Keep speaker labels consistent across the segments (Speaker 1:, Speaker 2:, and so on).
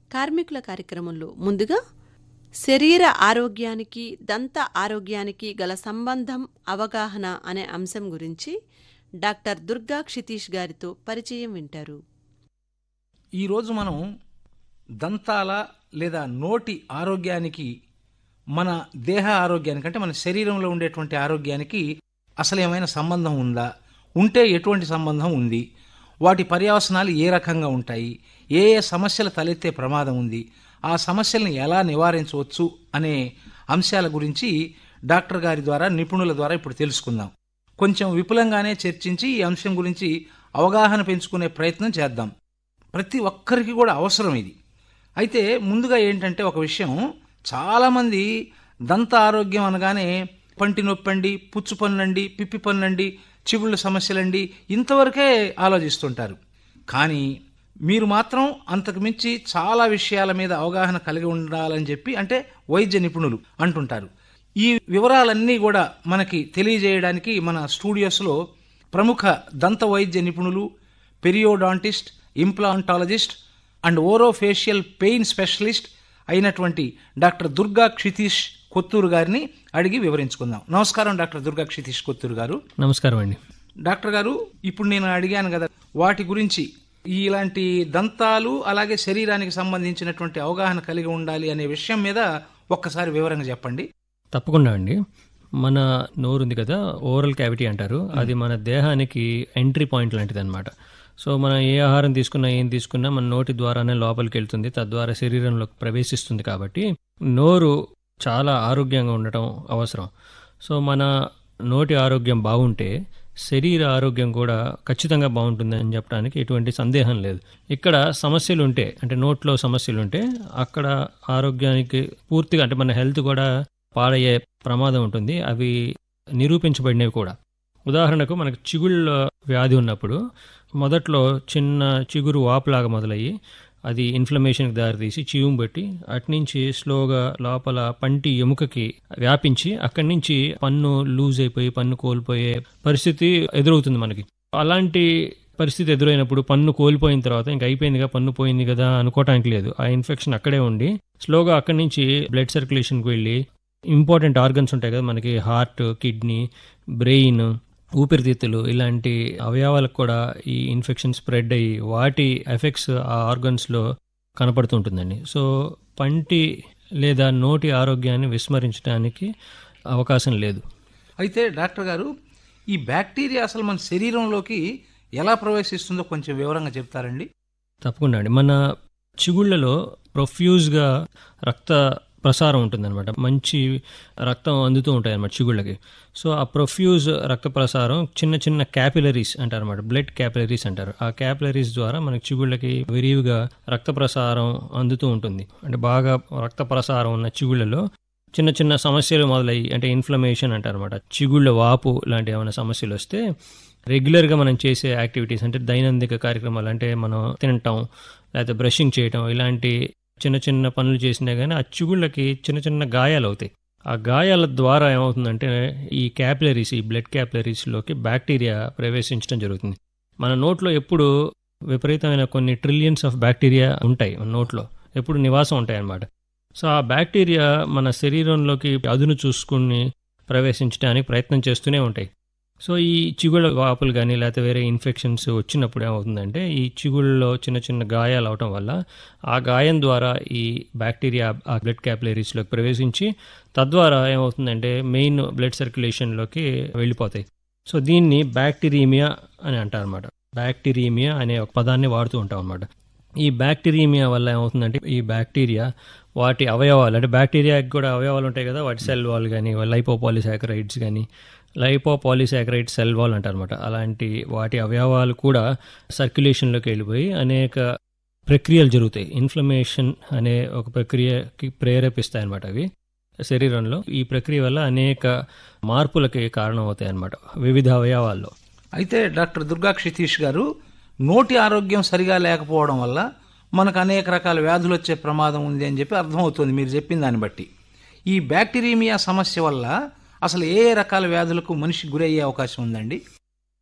Speaker 1: కార్మికుల కార్యక్రమంలో ముందుగా శరీర ఆరోగ్యానికి దంత ఆరోగ్యానికి గల సంబంధం అవగాహన అనే అంశం గురించి డాక్టర్ దుర్గా క్షితీష్ గారితో పరిచయం వింటారు
Speaker 2: ఈరోజు మనం దంతాల లేదా నోటి ఆరోగ్యానికి మన దేహ ఆరోగ్యానికి అంటే మన శరీరంలో ఉండేటువంటి ఆరోగ్యానికి అసలు ఏమైనా సంబంధం ఉందా ఉంటే ఎటువంటి సంబంధం ఉంది వాటి పర్యవసనాలు ఏ రకంగా ఉంటాయి ఏ ఏ సమస్యలు తలెత్తే ప్రమాదం ఉంది ఆ సమస్యల్ని ఎలా నివారించవచ్చు అనే అంశాల గురించి డాక్టర్ గారి ద్వారా నిపుణుల ద్వారా ఇప్పుడు తెలుసుకుందాం కొంచెం విపులంగానే చర్చించి ఈ అంశం గురించి అవగాహన పెంచుకునే ప్రయత్నం చేద్దాం ప్రతి ఒక్కరికి కూడా అవసరం ఇది అయితే ముందుగా ఏంటంటే ఒక విషయం చాలామంది దంత ఆరోగ్యం అనగానే పంటి నొప్పండి పుచ్చు పనులండి పిప్పి పనులండి చిగుళ్ళ సమస్యలండి ఇంతవరకే ఆలోచిస్తుంటారు కానీ మీరు మాత్రం అంతకు మించి చాలా విషయాల మీద అవగాహన కలిగి ఉండాలని చెప్పి అంటే వైద్య నిపుణులు అంటుంటారు ఈ వివరాలన్నీ కూడా మనకి తెలియజేయడానికి మన స్టూడియోస్లో ప్రముఖ దంత వైద్య నిపుణులు periodontist implantologist and orofacial pain specialist అయినటువంటి డాక్టర్ దుర్గా క్షితీష్ కొత్తూరు గారిని అడిగి వివరించుకుందాం నమస్కారం డాక్టర్ దుర్గా క్షితీష్ కొత్తూరు గారు
Speaker 3: నమస్కారం అండి
Speaker 2: డాక్టర్ గారు ఇప్పుడు నేను అడిగాను కదా వాటి గురించి ఇలాంటి దంతాలు అలాగే శరీరానికి సంబంధించినటువంటి అవగాహన కలిగి ఉండాలి అనే విషయం మీద ఒక్కసారి వివరంగా చెప్పండి
Speaker 3: తప్పకుండా అండి మన నోరు ఉంది కదా ఓరల్ క్యావిటీ అంటారు అది మన దేహానికి ఎంట్రీ పాయింట్ లాంటిది అనమాట సో మనం ఏ ఆహారం తీసుకున్నా ఏం తీసుకున్నా మన నోటి ద్వారానే లోపలికి వెళ్తుంది తద్వారా శరీరంలోకి ప్రవేశిస్తుంది కాబట్టి నోరు చాలా ఆరోగ్యంగా ఉండటం అవసరం సో మన నోటి ఆరోగ్యం బాగుంటే శరీర ఆరోగ్యం కూడా ఖచ్చితంగా బాగుంటుంది అని చెప్పడానికి ఎటువంటి సందేహం లేదు ఇక్కడ సమస్యలు ఉంటే అంటే నోట్లో సమస్యలు ఉంటే అక్కడ ఆరోగ్యానికి పూర్తిగా అంటే మన హెల్త్ కూడా పాడయ్యే ప్రమాదం ఉంటుంది అవి నిరూపించబడినవి కూడా ఉదాహరణకు మనకు చిగుళ్ళ వ్యాధి ఉన్నప్పుడు మొదట్లో చిన్న చిగురు వాపులాగా మొదలయ్యి అది ఇన్ఫ్లమేషన్కి దారితీసి చీము పెట్టి అట్నుంచి స్లోగా లోపల పంటి ఎముకకి వ్యాపించి అక్కడి నుంచి పన్ను లూజ్ అయిపోయి పన్ను కోల్పోయే పరిస్థితి ఎదురవుతుంది మనకి అలాంటి పరిస్థితి ఎదురైనప్పుడు పన్ను కోల్పోయిన తర్వాత ఇంక అయిపోయిందిగా పన్ను పోయింది కదా అనుకోవటానికి లేదు ఆ ఇన్ఫెక్షన్ అక్కడే ఉండి స్లోగా అక్కడి నుంచి బ్లడ్ సర్క్యులేషన్కి వెళ్ళి ఇంపార్టెంట్ ఆర్గన్స్ ఉంటాయి కదా మనకి హార్ట్ కిడ్నీ బ్రెయిన్ ఊపిరితిత్తులు ఇలాంటి అవయవాలకు కూడా ఈ ఇన్ఫెక్షన్ స్ప్రెడ్ అయ్యి వాటి ఎఫెక్ట్స్ ఆ ఆర్గన్స్లో కనపడుతుంటుందండి సో పంటి లేదా నోటి ఆరోగ్యాన్ని విస్మరించడానికి అవకాశం లేదు
Speaker 2: అయితే డాక్టర్ గారు ఈ బ్యాక్టీరియా అసలు మన శరీరంలోకి ఎలా ప్రవేశిస్తుందో కొంచెం వివరంగా చెప్తారండి
Speaker 3: తప్పకుండా అండి మన చిగుళ్ళలో ప్రొఫ్యూజ్గా రక్త ప్రసారం ఉంటుందన్నమాట మంచి రక్తం అందుతూ ఉంటాయి అన్నమాట చిగుళ్ళకి సో ఆ ప్రొఫ్యూజ్ రక్త ప్రసారం చిన్న చిన్న క్యాపిలరీస్ అంటారు అనమాట బ్లడ్ క్యాపిలరీస్ అంటారు ఆ క్యాపిలరీస్ ద్వారా మనకి చిగుళ్ళకి విరివిగా రక్త ప్రసారం అందుతూ ఉంటుంది అంటే బాగా రక్త ప్రసారం ఉన్న చిగుళ్ళలో చిన్న చిన్న సమస్యలు మొదలయ్యి అంటే ఇన్ఫ్లమేషన్ అంటారు అనమాట చిగుళ్ళ వాపు లాంటి ఏమైనా సమస్యలు వస్తే రెగ్యులర్గా మనం చేసే యాక్టివిటీస్ అంటే దైనందిక కార్యక్రమాలు అంటే మనం తినటం లేకపోతే బ్రషింగ్ చేయటం ఇలాంటి చిన్న చిన్న పనులు చేసినా కానీ ఆ చిగుళ్ళకి చిన్న చిన్న గాయాలు అవుతాయి ఆ గాయాల ద్వారా ఏమవుతుందంటే ఈ క్యాపిలరీస్ ఈ బ్లడ్ క్యాపిలరీస్లోకి బ్యాక్టీరియా ప్రవేశించడం జరుగుతుంది మన నోట్లో ఎప్పుడు విపరీతమైన కొన్ని ట్రిలియన్స్ ఆఫ్ బ్యాక్టీరియా ఉంటాయి మన నోట్లో ఎప్పుడు నివాసం ఉంటాయి అన్నమాట సో ఆ బ్యాక్టీరియా మన శరీరంలోకి అదును చూసుకుని ప్రవేశించడానికి ప్రయత్నం చేస్తూనే ఉంటాయి సో ఈ చిగుళ్ళ వాపులు కానీ లేకపోతే వేరే ఇన్ఫెక్షన్స్ వచ్చినప్పుడు ఏమవుతుందంటే ఈ చిగుళ్ళలో చిన్న చిన్న గాయాలు అవటం వల్ల ఆ గాయం ద్వారా ఈ బ్యాక్టీరియా ఆ బ్లడ్ క్యాపిలరీస్లోకి ప్రవేశించి తద్వారా ఏమవుతుందంటే మెయిన్ బ్లడ్ సర్క్యులేషన్లోకి వెళ్ళిపోతాయి సో దీన్ని బ్యాక్టీరియమియా అని అంటారన్నమాట బ్యాక్టీరియమియా అనే ఒక పదాన్ని వాడుతూ ఉంటాం అనమాట ఈ బ్యాక్టీరియమియా వల్ల ఏమవుతుందంటే ఈ బ్యాక్టీరియా వాటి అవయవాలు అంటే బ్యాక్టీరియాకి కూడా అవయవాలు ఉంటాయి కదా వాటి సెల్ వాల్ కానీ లైపోపాలిసాకరైడ్స్ కానీ లైపోపాలిసాకరైడ్ సెల్ వాల్ అంటారనమాట అలాంటి వాటి అవయవాలు కూడా సర్క్యులేషన్లోకి వెళ్ళిపోయి అనేక ప్రక్రియలు జరుగుతాయి ఇన్ఫ్లమేషన్ అనే ఒక ప్రక్రియకి ప్రేరేపిస్తాయి అనమాట అవి శరీరంలో ఈ ప్రక్రియ వల్ల అనేక మార్పులకి కారణమవుతాయి అన్నమాట వివిధ అవయవాల్లో
Speaker 2: అయితే డాక్టర్ దుర్గా క్షితీష్ గారు నోటి ఆరోగ్యం సరిగా లేకపోవడం వల్ల మనకు అనేక రకాల వ్యాధులు వచ్చే ప్రమాదం ఉంది అని చెప్పి అర్థమవుతుంది మీరు చెప్పిన దాన్ని బట్టి ఈ బ్యాక్టీరియమియా సమస్య వల్ల అసలు ఏ ఏ రకాల వ్యాధులకు మనిషి గురయ్యే అవకాశం ఉందండి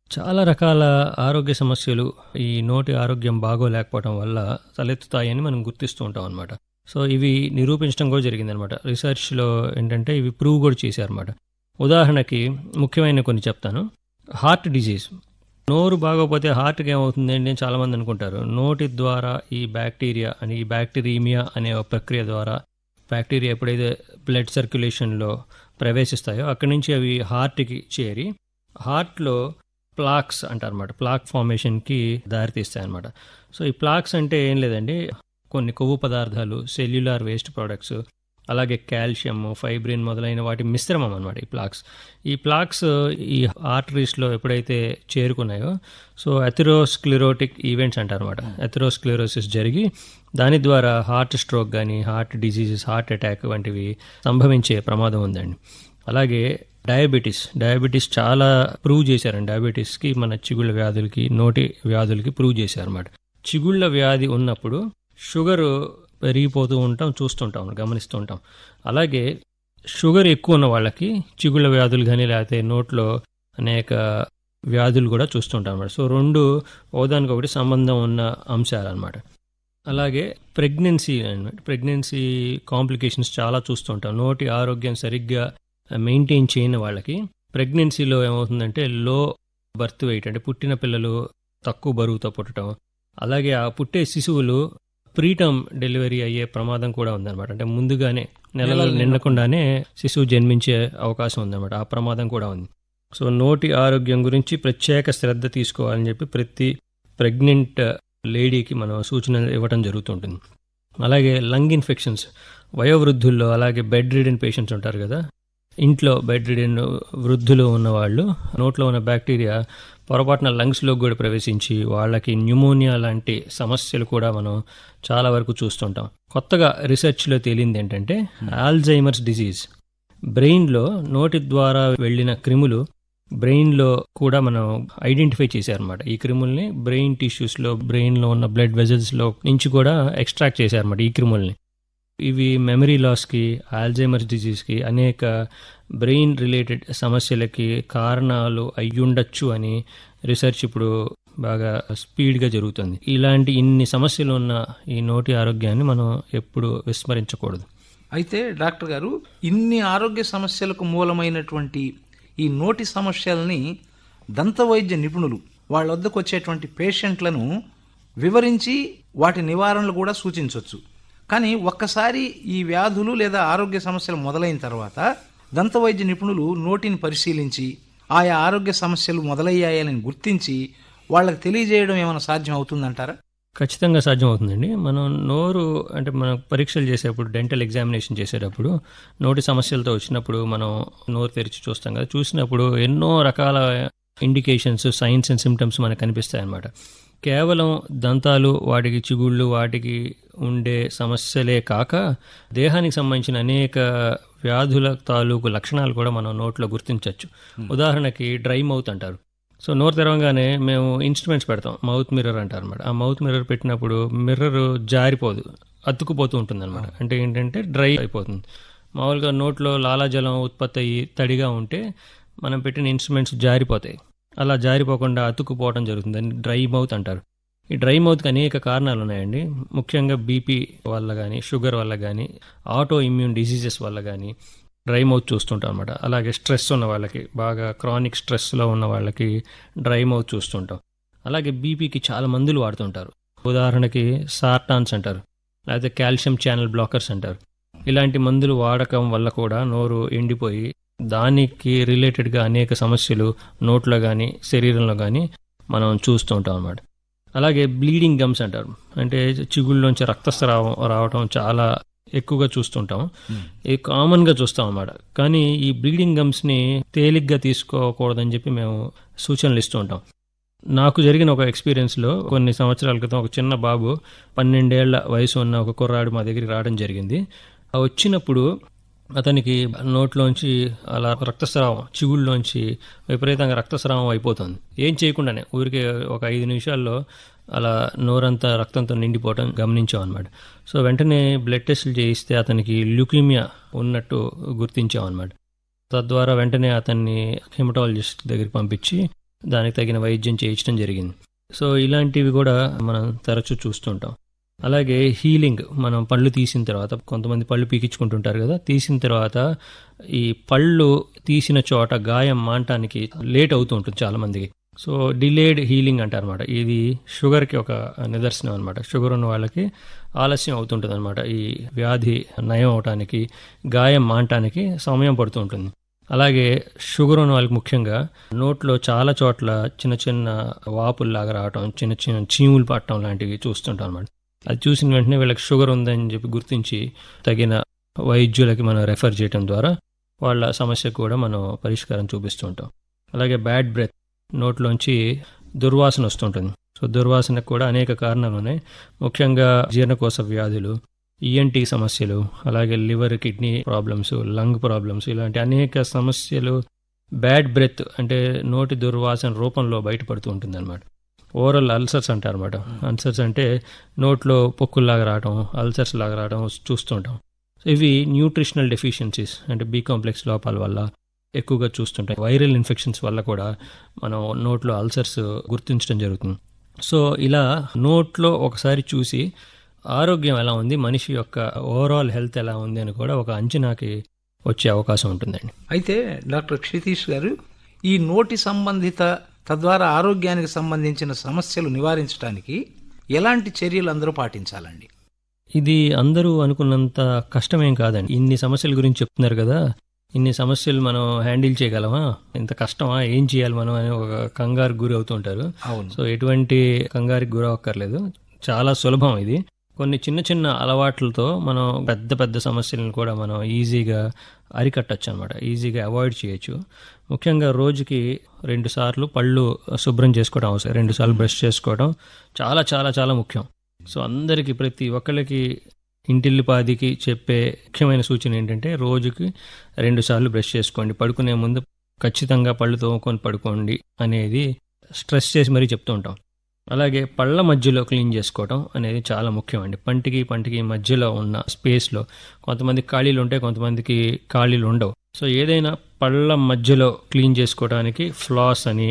Speaker 3: చాలా రకాల ఆరోగ్య సమస్యలు ఈ నోటి ఆరోగ్యం బాగోలేకపోవడం వల్ల తలెత్తుతాయని మనం గుర్తిస్తూ ఉంటాం అనమాట సో ఇవి నిరూపించడం కూడా జరిగిందనమాట రీసెర్చ్లో ఏంటంటే ఇవి ప్రూవ్ కూడా చేశారన్నమాట ఉదాహరణకి ముఖ్యమైన కొన్ని చెప్తాను హార్ట్ డిజీజ్ నోరు బాగోపోతే హార్ట్కి ఏమవుతుంది అని చాలామంది అనుకుంటారు నోటి ద్వారా ఈ బ్యాక్టీరియా అని ఈ బ్యాక్టీరియమియా అనే ఒక ప్రక్రియ ద్వారా బ్యాక్టీరియా ఎప్పుడైతే బ్లడ్ సర్క్యులేషన్లో ప్రవేశిస్తాయో అక్కడి నుంచి అవి హార్ట్కి చేరి హార్ట్లో ప్లాక్స్ అంటారన్నమాట ప్లాక్ ఫార్మేషన్కి దారితీస్తాయి అనమాట సో ఈ ప్లాక్స్ అంటే ఏం లేదండి కొన్ని కొవ్వు పదార్థాలు సెల్యులార్ వేస్ట్ ప్రోడక్ట్స్ అలాగే కాల్షియం ఫైబ్రిన్ మొదలైన వాటి మిశ్రమం అనమాట ఈ ప్లాక్స్ ఈ ప్లాక్స్ ఈ ఆర్టరీస్లో ఎప్పుడైతే చేరుకున్నాయో సో ఎథిరోస్క్లిరోటిక్ ఈవెంట్స్ అంటారన్నమాట ఎథిరోస్క్లిరోసిస్ జరిగి దాని ద్వారా హార్ట్ స్ట్రోక్ కానీ హార్ట్ డిజీజెస్ హార్ట్ అటాక్ వంటివి సంభవించే ప్రమాదం ఉందండి అలాగే డయాబెటీస్ డయాబెటీస్ చాలా ప్రూవ్ చేశారండి డయాబెటీస్కి మన చిగుళ్ళ వ్యాధులకి నోటి వ్యాధులకి ప్రూవ్ చేశారన్నమాట చిగుళ్ళ వ్యాధి ఉన్నప్పుడు షుగర్ పెరిగిపోతూ ఉంటాం చూస్తుంటాం గమనిస్తూ ఉంటాం అలాగే షుగర్ ఎక్కువ ఉన్న వాళ్ళకి చిగుళ్ళ వ్యాధులు కానీ లేకపోతే నోట్లో అనేక వ్యాధులు కూడా చూస్తుంటాం అన్నమాట సో రెండు ఒకదానికొకటి సంబంధం ఉన్న అంశాలు అనమాట అలాగే ప్రెగ్నెన్సీ అనమాట ప్రెగ్నెన్సీ కాంప్లికేషన్స్ చాలా చూస్తుంటాం నోటి ఆరోగ్యం సరిగ్గా మెయింటైన్ చేయని వాళ్ళకి ప్రెగ్నెన్సీలో ఏమవుతుందంటే లో బర్త్ వెయిట్ అంటే పుట్టిన పిల్లలు తక్కువ బరువుతో పుట్టడం అలాగే ఆ పుట్టే శిశువులు ప్రీటర్మ్ డెలివరీ అయ్యే ప్రమాదం కూడా ఉందన్నమాట అంటే ముందుగానే నెలలు నిండకుండానే శిశువు జన్మించే అవకాశం ఉందన్నమాట ఆ ప్రమాదం కూడా ఉంది సో నోటి ఆరోగ్యం గురించి ప్రత్యేక శ్రద్ధ తీసుకోవాలని చెప్పి ప్రతి ప్రెగ్నెంట్ లేడీకి మనం సూచనలు ఇవ్వడం జరుగుతుంటుంది అలాగే లంగ్ ఇన్ఫెక్షన్స్ వయోవృద్ధుల్లో అలాగే బెడ్ రిడెన్ పేషెంట్స్ ఉంటారు కదా ఇంట్లో బెడ్ రిడెన్ వృద్ధులు ఉన్నవాళ్ళు నోట్లో ఉన్న బ్యాక్టీరియా పొరపాటున లంగ్స్లోకి కూడా ప్రవేశించి వాళ్ళకి న్యూమోనియా లాంటి సమస్యలు కూడా మనం చాలా వరకు చూస్తుంటాం కొత్తగా రీసెర్చ్లో తేలింది ఏంటంటే ఆల్జైమర్స్ డిజీజ్ బ్రెయిన్లో నోటి ద్వారా వెళ్ళిన క్రిములు బ్రెయిన్లో కూడా మనం ఐడెంటిఫై చేశారన్నమాట ఈ క్రిముల్ని బ్రెయిన్ టిష్యూస్లో బ్రెయిన్లో ఉన్న బ్లడ్ వెజల్స్లో నుంచి కూడా ఎక్స్ట్రాక్ట్ చేశారన్నమాట ఈ క్రిముల్ని ఇవి మెమరీ లాస్కి ఆల్జైమర్స్ డిజీజ్కి అనేక బ్రెయిన్ రిలేటెడ్ సమస్యలకి కారణాలు అయ్యుండొచ్చు అని రీసెర్చ్ ఇప్పుడు బాగా స్పీడ్గా జరుగుతుంది ఇలాంటి ఇన్ని సమస్యలు ఉన్న ఈ నోటి ఆరోగ్యాన్ని మనం ఎప్పుడు విస్మరించకూడదు
Speaker 2: అయితే డాక్టర్ గారు ఇన్ని ఆరోగ్య సమస్యలకు మూలమైనటువంటి ఈ నోటి సమస్యల్ని దంతవైద్య నిపుణులు వాళ్ళ వద్దకు వచ్చేటువంటి పేషెంట్లను వివరించి వాటి నివారణలు కూడా సూచించవచ్చు కానీ ఒక్కసారి ఈ వ్యాధులు లేదా ఆరోగ్య సమస్యలు మొదలైన తర్వాత దంతవైద్య నిపుణులు నోటిని పరిశీలించి ఆయా ఆరోగ్య సమస్యలు మొదలయ్యాయని గుర్తించి వాళ్ళకి తెలియజేయడం ఏమైనా సాధ్యం అవుతుందంటారా
Speaker 3: ఖచ్చితంగా సాధ్యం అవుతుందండి మనం నోరు అంటే మనం పరీక్షలు చేసేటప్పుడు డెంటల్ ఎగ్జామినేషన్ చేసేటప్పుడు నోటి సమస్యలతో వచ్చినప్పుడు మనం నోరు తెరిచి చూస్తాం కదా చూసినప్పుడు ఎన్నో రకాల ఇండికేషన్స్ సైన్స్ అండ్ సిమ్టమ్స్ మనకు కనిపిస్తాయి అన్నమాట కేవలం దంతాలు వాటికి చిగుళ్ళు వాటికి ఉండే సమస్యలే కాక దేహానికి సంబంధించిన అనేక వ్యాధుల తాలూకు లక్షణాలు కూడా మనం నోట్లో గుర్తించవచ్చు ఉదాహరణకి డ్రై మౌత్ అంటారు సో నోరు తెరవగానే మేము ఇన్స్ట్రుమెంట్స్ పెడతాం మౌత్ మిర్రర్ అంటారు అనమాట ఆ మౌత్ మిర్రర్ పెట్టినప్పుడు మిర్రర్ జారిపోదు అతుక్కుపోతూ ఉంటుంది అనమాట అంటే ఏంటంటే డ్రై అయిపోతుంది మామూలుగా నోట్లో లాలాజలం ఉత్పత్తి అయ్యి తడిగా ఉంటే మనం పెట్టిన ఇన్స్ట్రుమెంట్స్ జారిపోతాయి అలా జారిపోకుండా అతుక్కుపోవడం జరుగుతుంది దాన్ని డ్రై మౌత్ అంటారు ఈ డ్రై మౌత్కి అనేక కారణాలు ఉన్నాయండి ముఖ్యంగా బీపీ వల్ల కానీ షుగర్ వల్ల కానీ ఆటో ఇమ్యూన్ డిసీజెస్ వల్ల కానీ డ్రై మౌత్ చూస్తుంటాం అనమాట అలాగే స్ట్రెస్ ఉన్న వాళ్ళకి బాగా క్రానిక్ స్ట్రెస్లో ఉన్న వాళ్ళకి డ్రై మౌత్ చూస్తుంటాం అలాగే బీపీకి చాలా మందులు వాడుతుంటారు ఉదాహరణకి సార్టాన్స్ అంటారు లేకపోతే కాల్షియం ఛానల్ బ్లాకర్స్ అంటారు ఇలాంటి మందులు వాడకం వల్ల కూడా నోరు ఎండిపోయి దానికి రిలేటెడ్గా అనేక సమస్యలు నోట్లో కానీ శరీరంలో కానీ మనం చూస్తూ ఉంటాం అన్నమాట అలాగే బ్లీడింగ్ గమ్స్ అంటారు అంటే చిగుళ్ళలోంచి రక్తస్రావం రావడం చాలా ఎక్కువగా చూస్తుంటాం ఇది కామన్గా చూస్తాం అన్నమాట కానీ ఈ బ్లీడింగ్ గమ్స్ని తేలిగ్గా తీసుకోకూడదని చెప్పి మేము సూచనలు ఇస్తూ ఉంటాం నాకు జరిగిన ఒక ఎక్స్పీరియన్స్లో కొన్ని సంవత్సరాల క్రితం ఒక చిన్న బాబు పన్నెండేళ్ల వయసు ఉన్న ఒక కుర్రాడు మా దగ్గరికి రావడం జరిగింది ఆ వచ్చినప్పుడు అతనికి నోట్లోంచి అలా రక్తస్రావం చిగుళ్ళలోంచి విపరీతంగా రక్తస్రావం అయిపోతుంది ఏం చేయకుండానే ఊరికే ఒక ఐదు నిమిషాల్లో అలా నోరంతా రక్తంతో నిండిపోవడం గమనించాం అనమాట సో వెంటనే బ్లడ్ టెస్టులు చేయిస్తే అతనికి ల్యూకీమియా ఉన్నట్టు గుర్తించాం అనమాట తద్వారా వెంటనే అతన్ని హెమటాలజిస్ట్ దగ్గరికి పంపించి దానికి తగిన వైద్యం చేయించడం జరిగింది సో ఇలాంటివి కూడా మనం తరచూ చూస్తుంటాం అలాగే హీలింగ్ మనం పళ్ళు తీసిన తర్వాత కొంతమంది పళ్ళు పీకించుకుంటుంటారు కదా తీసిన తర్వాత ఈ పళ్ళు తీసిన చోట గాయం మానటానికి లేట్ అవుతూ ఉంటుంది చాలా మందికి సో డిలేడ్ హీలింగ్ అంటారు అనమాట ఇది షుగర్కి ఒక నిదర్శనం అనమాట షుగర్ ఉన్న వాళ్ళకి ఆలస్యం అవుతుంటుంది అనమాట ఈ వ్యాధి నయం అవటానికి గాయం మానటానికి సమయం పడుతూ ఉంటుంది అలాగే షుగర్ ఉన్న వాళ్ళకి ముఖ్యంగా నోట్లో చాలా చోట్ల చిన్న చిన్న వాపుల్లాగా రావటం చిన్న చిన్న చీములు పట్టడం లాంటివి చూస్తుంటాం అనమాట అది చూసిన వెంటనే వీళ్ళకి షుగర్ ఉందని చెప్పి గుర్తించి తగిన వైద్యులకి మనం రెఫర్ చేయడం ద్వారా వాళ్ళ సమస్యకు కూడా మనం పరిష్కారం చూపిస్తూ ఉంటాం అలాగే బ్యాడ్ బ్రెత్ నోట్లోంచి దుర్వాసన వస్తుంటుంది సో దుర్వాసనకు కూడా అనేక కారణాలు ఉన్నాయి ముఖ్యంగా జీర్ణకోశ వ్యాధులు ఈఎన్టీ సమస్యలు అలాగే liver kidney problems lung problems ఇలాంటి అనేక సమస్యలు బ్యాడ్ బ్రెత్ అంటే నోటి దుర్వాసన రూపంలో బయటపడుతూ ఉంటుంది అనమాట ఓరల్ అల్సర్స్ అంటారు అనమాట అల్సర్స్ అంటే నోట్లో పొక్కుల్లాగా రావడం అల్సర్స్ లాగా రావడం చూస్తుంటాం సో ఇవి న్యూట్రిషనల్ డెఫిషియన్సీస్ అంటే బీ కాంప్లెక్స్ లోపాల వల్ల ఎక్కువగా చూస్తుంటాం వైరల్ ఇన్ఫెక్షన్స్ వల్ల కూడా మనం నోట్లో అల్సర్స్ గుర్తించడం జరుగుతుంది సో ఇలా నోట్లో ఒకసారి చూసి ఆరోగ్యం ఎలా ఉంది మనిషి యొక్క ఓవరాల్ హెల్త్ ఎలా ఉంది అని కూడా ఒక అంచనాకి వచ్చే అవకాశం ఉంటుందండి
Speaker 2: అయితే డాక్టర్ క్షితీష్ గారు ఈ నోటి సంబంధిత తద్వారా ఆరోగ్యానికి సంబంధించిన సమస్యలు నివారించడానికి ఎలాంటి చర్యలు అందరూ పాటించాలండి
Speaker 3: ఇది అందరూ అనుకున్నంత కష్టమేం కాదండి ఇన్ని సమస్యల గురించి చెప్తున్నారు కదా ఇన్ని సమస్యలు మనం హ్యాండిల్ చేయగలమా ఇంత కష్టమా ఏం చేయాలి మనం అని ఒక కంగారు గురి అవుతుంటారు
Speaker 2: అవును
Speaker 3: సో ఎటువంటి కంగారికి గురవక్కర్లేదు చాలా సులభం ఇది కొన్ని చిన్న చిన్న అలవాట్లతో మనం పెద్ద పెద్ద సమస్యలను కూడా మనం ఈజీగా అరికట్టచ్చు అనమాట ఈజీగా అవాయిడ్ చేయొచ్చు ముఖ్యంగా రోజుకి రెండు సార్లు పళ్ళు శుభ్రం చేసుకోవడం అవసరం రెండు సార్లు బ్రష్ చేసుకోవడం చాలా చాలా చాలా ముఖ్యం సో అందరికీ ప్రతి ఒక్కళ్ళకి ఇంటిల్లిపాదికి చెప్పే ముఖ్యమైన సూచన ఏంటంటే రోజుకి రెండు సార్లు బ్రష్ చేసుకోండి పడుకునే ముందు ఖచ్చితంగా పళ్ళు తోముకొని పడుకోండి అనేది స్ట్రెస్ చేసి మరీ చెప్తూ ఉంటాం అలాగే పళ్ళ మధ్యలో క్లీన్ చేసుకోవడం అనేది చాలా ముఖ్యం అండి పంటికి పంటికి మధ్యలో ఉన్న స్పేస్లో కొంతమంది ఖాళీలు ఉంటాయి కొంతమందికి ఖాళీలు ఉండవు సో ఏదైనా పళ్ళ మధ్యలో క్లీన్ చేసుకోవడానికి ఫ్లాస్ అని